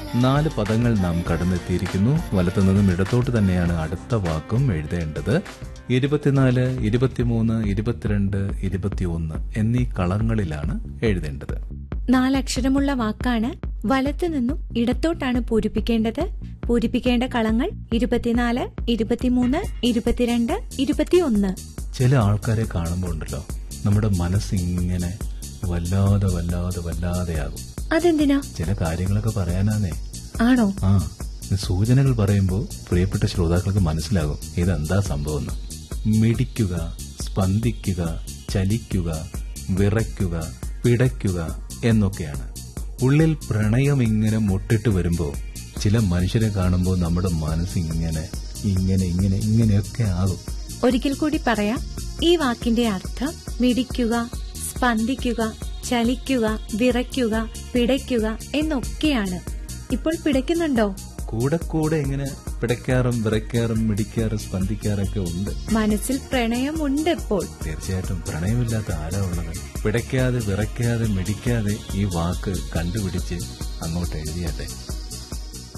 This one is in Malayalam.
നാല് പദങ്ങൾ നാം കടന്നെത്തിയിരിക്കുന്നു വലത്തു നിന്നും ഇടത്തോട്ട് തന്നെയാണ് അടുത്ത വാക്കും എഴുതേണ്ടത് ഇരുപത്തിനാല് ഇരുപത്തിമൂന്ന് ഇരുപത്തിരണ്ട് ഇരുപത്തിയൊന്ന് എന്നീ കളങ്ങളിലാണ് എഴുതേണ്ടത് നാലക്ഷരമുള്ള വാക്കാണ് വലത്തു നിന്നും ഇടത്തോട്ടാണ് പൂരിപ്പിക്കേണ്ടത് പൂരിപ്പിക്കേണ്ട കളങ്ങൾ ഇരുപത്തിനാല് ഇരുപത്തിമൂന്ന് ഇരുപത്തിരണ്ട് ഇരുപത്തിയൊന്ന് ചില ആൾക്കാരെ കാണുമ്പോൾ ഉണ്ടല്ലോ നമ്മുടെ മനസ്സിങ്ങനെ വല്ലാതെ വല്ലാതെ വല്ലാതെയാകും അതെന്തിനാ ചില കാര്യങ്ങളൊക്കെ പറയാനാന്നേ ആണോ ആ ഈ സൂചനകൾ പറയുമ്പോൾ പ്രിയപ്പെട്ട ശ്രോതാക്കൾക്ക് മനസ്സിലാകും ഇതെന്താ സംഭവം എന്ന് മിടിക്കുക സ്പന്ദിക്കുക ചലിക്കുക വിറയ്ക്കുക പിടയ്ക്കുക എന്നൊക്കെയാണ് ഉള്ളിൽ പ്രണയം ഇങ്ങനെ മുട്ടിട്ട് വരുമ്പോൾ ചില മനുഷ്യരെ കാണുമ്പോൾ നമ്മുടെ മനസ്സ് ഇങ്ങനെ ഇങ്ങനെ ഇങ്ങനെ ഇങ്ങനെയൊക്കെ ആകും ഒരിക്കൽ കൂടി പറയാം ഈ വാക്കിന്റെ അർത്ഥം മിടിക്കുക സ്പന്ദിക്കുക ചലിക്കുക വിറയ്ക്കുക പിടയ്ക്കുക എന്നൊക്കെയാണ് ഇപ്പോൾ പിടയ്ക്കുന്നുണ്ടോ കൂടെ കൂടെ ഇങ്ങനെ പിടയ്ക്കാറും വിറയ്ക്കാറും മിടിക്കാറും സ്പന്ദിക്കാറൊക്കെ ഉണ്ട് മനസ്സിൽ പ്രണയമുണ്ട് ഇപ്പോൾ തീർച്ചയായിട്ടും പ്രണയമില്ലാത്ത ആരാ ഉള്ളത് പിടയ്ക്കാതെ വിറയ്ക്കാതെ മിടിക്കാതെ ഈ വാക്ക് കണ്ടുപിടിച്ച് അങ്ങോട്ട് എഴുതിയാട്ടെ